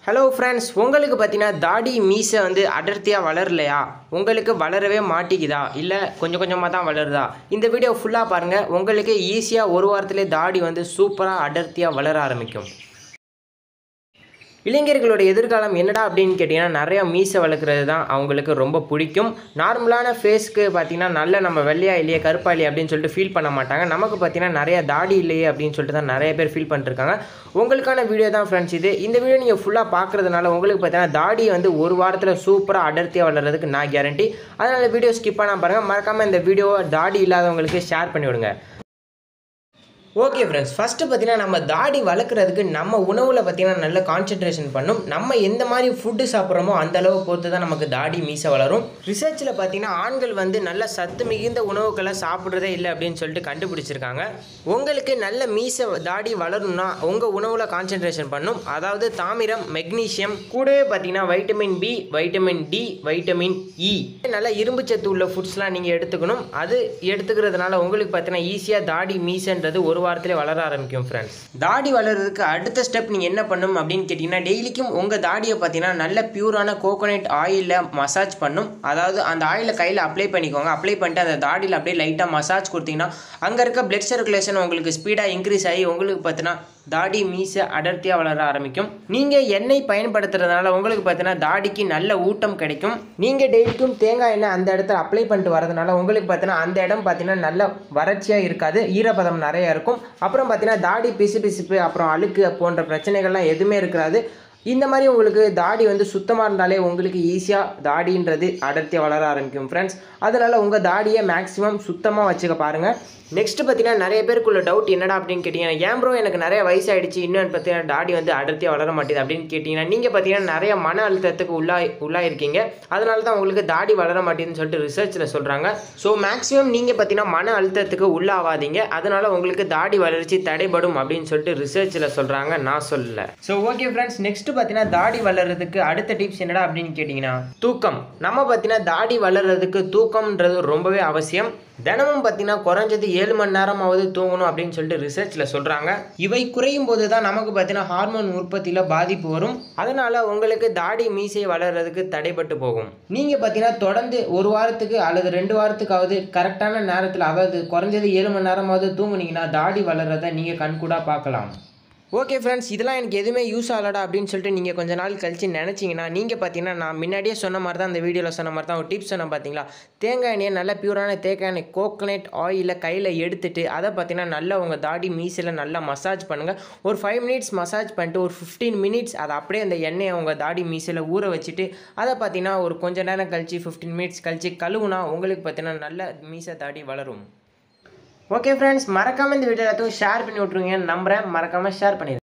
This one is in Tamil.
ஹலோ ஃப்ரெண்ட்ஸ் உங்களுக்கு பார்த்தீங்கன்னா தாடி மீசை வந்து அடர்த்தியாக வளரலையா உங்களுக்கு வளரவே மாட்டிக்குதா இல்லை கொஞ்சம் கொஞ்சமாக தான் வளருதா இந்த வீடியோ ஃபுல்லாக பாருங்கள் உங்களுக்கு ஈஸியாக ஒரு வாரத்திலே தாடி வந்து சூப்பராக அடர்த்தியாக வளர ஆரம்பிக்கும் இளைஞர்களோட எதிர்காலம் என்னடா அப்படின்னு கேட்டிங்கன்னா நிறையா மீசை வளர்க்குறது தான் அவங்களுக்கு ரொம்ப பிடிக்கும் நார்மலான ஃபேஸ்க்கு பார்த்தீங்கன்னா நல்ல நம்ம வெள்ளையா இல்லையே கருப்பா இல்லையே அப்படின்னு சொல்லிட்டு ஃபீல் பண்ண மாட்டாங்க நமக்கு பார்த்தீங்கன்னா நிறைய தாடி இல்லையே அப்படின்னு சொல்லிட்டு தான் நிறைய பேர் ஃபீல் பண்ணிருக்காங்க உங்களுக்கான வீடியோ தான் ஃப்ரெண்ட்ஸ் இது இந்த வீடியோ நீங்கள் ஃபுல்லாக பார்க்குறதுனால உங்களுக்கு பார்த்தீங்கன்னா தாடி வந்து ஒரு வாரத்தில் சூப்பராக அடர்த்தியாக வளர்கிறதுக்கு நான் கேரண்டி அதனால் வீடியோ ஸ்கிப் பண்ணால் பாருங்கள் மறக்காமல் இந்த வீடியோவை தாடி இல்லாதவங்களுக்கு ஷேர் பண்ணி விடுங்க ஓகே ஃப்ரெண்ட்ஸ் ஃபஸ்ட்டு பார்த்தீங்கன்னா நம்ம தாடி வளர்க்குறதுக்கு நம்ம உணவில் பார்த்தீங்கன்னா நல்ல கான்சென்ட்ரேஷன் பண்ணும் நம்ம எந்த மாதிரி ஃபுட்டு சாப்பிட்றோமோ அந்த அளவு பொறுத்து தான் நமக்கு தாடி மீசை வளரும் ரிசர்ச்சில் பார்த்தீங்கன்னா ஆண்கள் வந்து நல்ல சத்து மிகுந்த உணவுகளை சாப்பிட்றதே இல்லை அப்படின்னு சொல்லிட்டு கண்டுபிடிச்சிருக்காங்க உங்களுக்கு நல்ல மீசை தாடி வளரணும்னா உங்கள் உணவில் கான்சென்ட்ரேஷன் பண்ணும் அதாவது தாமிரம் மெக்னீஷியம் கூடவே பார்த்தீங்கன்னா vitamin B vitamin D vitamin E நல்ல இரும்பு சத்து உள்ள ஃபுட்ஸ்லாம் நீங்கள் எடுத்துக்கணும் அது எடுத்துக்கிறதுனால உங்களுக்கு பார்த்தீங்கன்னா ஈஸியாக தாடி மீசைன்றது ஒரு வாரத்திலே வளர ஆரம்பிக்கும் ஃப்ரெண்ட்ஸ் தாடி வளர்றதுக்கு அடுத்த ஸ்டெப் நீங்கள் என்ன பண்ணும் அப்படின்னு கேட்டிங்கன்னா டெய்லிக்கும் உங்கள் தாடியை பார்த்தீங்கன்னா நல்ல பியூரான கோகோனட் ஆயிலில் மசாஜ் பண்ணும் அதாவது அந்த ஆயிலை கையில் அப்ளை பண்ணிக்கோங்க அப்ளை பண்ணிட்டு அந்த தாடியில் அப்படியே லைட்டாக மசாஜ் கொடுத்தீங்கன்னா அங்கே இருக்க பிளட் சர்க்குலேஷன் உங்களுக்கு ஸ்பீடாக இன்க்ரீஸ் ஆகி உங்களுக்கு பார்த்தீங்கன்னா தாடி மீசை அடர்த்தியாக வளர ஆரம்பிக்கும் நீங்கள் எண்ணெய் பயன்படுத்துறதுனால உங்களுக்கு பார்த்தீங்கன்னா தாடிக்கு நல்ல ஊட்டம் கிடைக்கும் நீங்கள் டெய்லிக்கும் தேங்காய் எண்ணெய் அந்த இடத்துல அப்ளை பண்ணிட்டு வரதுனால உங்களுக்கு பார்த்தீங்கன்னா அந்த இடம் பார்த்தீங்கன்னா நல்ல வறட்சியாக இருக்காது ஈரப்பதம் நிறைய இருக்கும் அப்புறம் பார்த்தீங்கன்னா தாடி பிசு பிசுப்பு அப்புறம் அழுக்கு போன்ற பிரச்சனைகள்லாம் எதுவுமே இருக்காது இந்த மாதிரி உங்களுக்கு தாடி வந்து சுத்தமாக இருந்தாலே உங்களுக்கு ஈஸியாக தாடின்றது அடர்த்தியாக வளர ஆரம்பிக்கும் ஃப்ரெண்ட்ஸ் அதனால் உங்கள் தாடியை மேக்ஸிமம் சுத்தமாக வச்சுக்க பாருங்கள் நெக்ஸ்ட் பார்த்தீங்கன்னா நிறைய பேருக்குள்ள டவுட் என்னடா அப்படின்னு கேட்டிங்கன்னா ஏன் ப்ரோ எனக்கு நிறைய வயசாயிடுச்சு இன்னும் பார்த்தீங்கன்னா தாடி வந்து அடர்த்தியாக வளர மாட்டேது அப்படின்னு கேட்டிங்கன்னா நீங்கள் பார்த்தீங்கன்னா நிறைய மன அழுத்தத்துக்கு உள்ளா உள்ளாயிருக்கீங்க அதனால தான் உங்களுக்கு தாடி வளர மாட்டேதுன்னு சொல்லிட்டு ரிசர்ச்சில் சொல்கிறாங்க ஸோ மேக்ஸிமம் நீங்கள் பார்த்தீங்கன்னா மன அழுத்தத்துக்கு உள்ளாவாதீங்க அதனால உங்களுக்கு தாடி வளர்ச்சி தடைபடும் அப்படின்னு சொல்லிட்டு ரிசர்ச்சில் சொல்கிறாங்க நான் சொல்லல ஸோ ஓகே ஃப்ரெண்ட்ஸ் நெக்ஸ்ட் பார்த்தீங்கன்னா தாடி வளர்றதுக்கு அடுத்த டிப்ஸ் என்னடா அப்படின்னு கேட்டிங்கன்னா தூக்கம் நம்ம பார்த்தீங்கன்னா தாடி வளர்றதுக்கு தூக்கம்ன்றது ரொம்பவே அவசியம் தினமும் பார்த்தீங்கன்னா குறைஞ்சது ஏழு மணி நேரமாவது தூங்கணும் அப்படின்னு சொல்லிட்டு ரிசர்ச்சில் சொல்கிறாங்க இவை குறையும் போது தான் நமக்கு பார்த்தீங்கன்னா ஹார்மோன் உற்பத்தியில் பாதிப்பு வரும் அதனால் உங்களுக்கு தாடி மீசை வளர்கிறதுக்கு தடைப்பட்டு போகும் நீங்கள் பார்த்தீங்கன்னா தொடர்ந்து ஒரு வாரத்துக்கு அல்லது ரெண்டு வாரத்துக்காவது கரெக்டான நேரத்தில் அதாவது குறைஞ்சது ஏழு மணி நேரமாவது தூங்குனீங்கன்னா தாடி வளர்கிறத நீங்கள் கண்கூடாக பார்க்கலாம் ஓகே ஃப்ரெண்ட்ஸ் இதெல்லாம் எனக்கு எதுவுமே யூஸ் ஆகலடா அப்படின்னு சொல்லிட்டு நீங்கள் கொஞ்ச நாள் கழிச்சு நினச்சிங்கன்னா நீங்கள் பார்த்தீங்கன்னா நான் முன்னாடியே சொன்ன மாதிரி தான் அந்த வீடியோவில் சொன்ன மாதிரி தான் ஒரு டிப்ஸ் சொன்னேன் பார்த்தீங்களா தேங்காய் எண்ணெயை நல்ல பியூரான தேங்காய் எண்ணெய் கோகனட் ஆயிலை கையில் எடுத்துட்டு அதை பார்த்தீங்கன்னா நல்லா உங்கள் தாடி மீசில் நல்லா மசாஜ் பண்ணுங்கள் ஒரு ஃபைவ் மினிட்ஸ் மசாஜ் பண்ணிட்டு ஒரு ஃபிஃப்டீன் மினிட்ஸ் அதை அப்படியே அந்த எண்ணெயை உங்கள் தாடி மீசில் ஊற வச்சுட்டு அதை பார்த்தீங்கன்னா ஒரு கொஞ்ச நேரம் கழிச்சு ஃபிஃப்டீன் மினிட்ஸ் கழிச்சு கழுவுனா உங்களுக்கு பார்த்தீங்கன்னா நல்ல மீசை தாடி வளரும் ஓகே ஃப்ரெண்ட்ஸ் மறக்காமல் இந்த வீடியோ எல்லாத்தையும் ஷேர் பண்ணி விட்ருங்க நம்புகிறேன் மறக்காமல் ஷேர் பண்ணிடுங்க